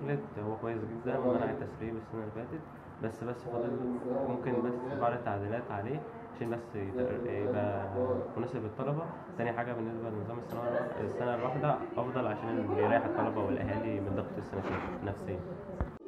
كومبليت هو كويس جدا ومنع التسريب السنة اللي فاتت بس بس فاضل ممكن بس بعض التعديلات عليه عشان بس يت- يبقى مناسب للطلبة تاني حاجة بالنسبة لنظام السنة الوا- السنة الواحدة أفضل عشان بيريح الطلبة والأهالي من ضغط السنتين نفسيا